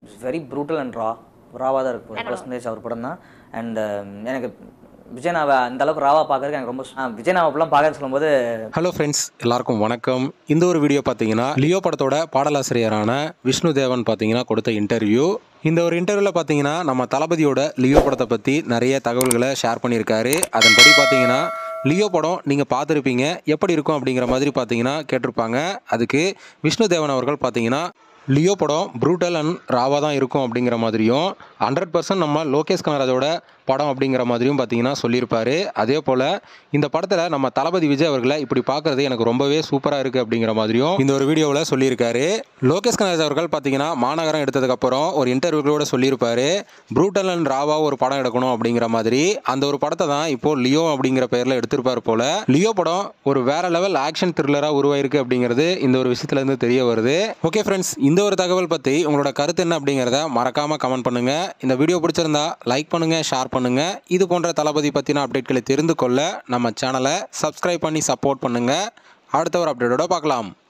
it's very brutal and raw ராவாக தான் இருக்கும் பர்சன்டேஜ் அவர் படம் தான் அண்ட் எனக்கு விஜயனாவை அந்த அளவுக்கு ராவா பார்க்கறதுக்கு எனக்கு ரொம்ப ஆ, விஜயனாவை அப்பெல்லாம் பார்க்கறதுன்னு சொல்லும்போது ஹலோ ஃப்ரெண்ட்ஸ் எல்லாருக்கும் வணக்கம் இந்த ஒரு வீடியோ பார்த்தீங்கன்னா லியோ படத்தோட பாடலாசிரியரான விஷ்ணு தேவன் பார்த்தீங்கன்னா கொடுத்த இன்டர்வியூ இந்த ஒரு இன்டர்வியூவில் பார்த்தீங்கன்னா நம்ம தளபதியோட லியோ படத்தை பற்றி நிறைய தகவல்களை ஷேர் பண்ணியிருக்காரு அதன்படி பார்த்தீங்கன்னா லியோ படம் நீங்கள் பார்த்துருப்பீங்க எப்படி இருக்கும் அப்படிங்கிற மாதிரி பார்த்தீங்கன்னா கேட்டிருப்பாங்க அதுக்கு விஷ்ணு தேவன் அவர்கள் பார்த்தீங்கன்னா லியோ படம் ப்ரூட்டல் அண்ட் ராவாக தான் இருக்கும் அப்படிங்கிற மாதிரியும் ஹண்ட்ரட் பர்சன்ட் நம்ம லோகேஷ் கனராஜோட படம் அப்படிங்கிற மாதிரியும் பார்த்தீங்கன்னா சொல்லியிருப்பாரு அதே போல் இந்த படத்தில் நம்ம தளபதி விஜய் அவர்களை இப்படி பார்க்குறது எனக்கு ரொம்பவே சூப்பராக இருக்குது அப்படிங்கிற மாதிரியும் இந்த ஒரு வீடியோவில் சொல்லியிருக்காரு லோகேஷ் கனராஜ் அவர்கள் பார்த்தீங்கன்னா மாநகரம் எடுத்ததுக்கப்புறம் ஒரு இன்டர்வியூகளோட சொல்லியிருப்பாரு ப்ரூட்டல் அண்ட் ராவா ஒரு படம் எடுக்கணும் அப்படிங்கிற மாதிரி அந்த ஒரு படத்தை தான் இப்போ லியோ அப்படிங்கிற பேரில் எடுத்திருப்பார் போல லியோ படம் ஒரு வேற லெவல் ஆக்ஷன் த்ரில்லராக உருவாயிருக்கு அப்படிங்கிறது இந்த ஒரு விஷயத்துல இருந்து தெரிய வருது ஓகே ஃப்ரெண்ட்ஸ் இந்த ஒரு தகவல் பற்றி உங்களோட கருத்து என்ன அப்படிங்கிறத மறக்காம கமெண்ட் பண்ணுங்க இந்த வீடியோ பிடிச்சிருந்தா லைக் பண்ணுங்க ஷேர் பண்ணுங்க இது போன்ற தளபதி பற்றின அப்டேட்களை தெரிந்து கொள்ள நம்ம சேனலை சப்ஸ்கிரைப் பண்ணி சப்போர்ட் பண்ணுங்க அடுத்த ஒரு அப்டேட்டோட பார்க்கலாம்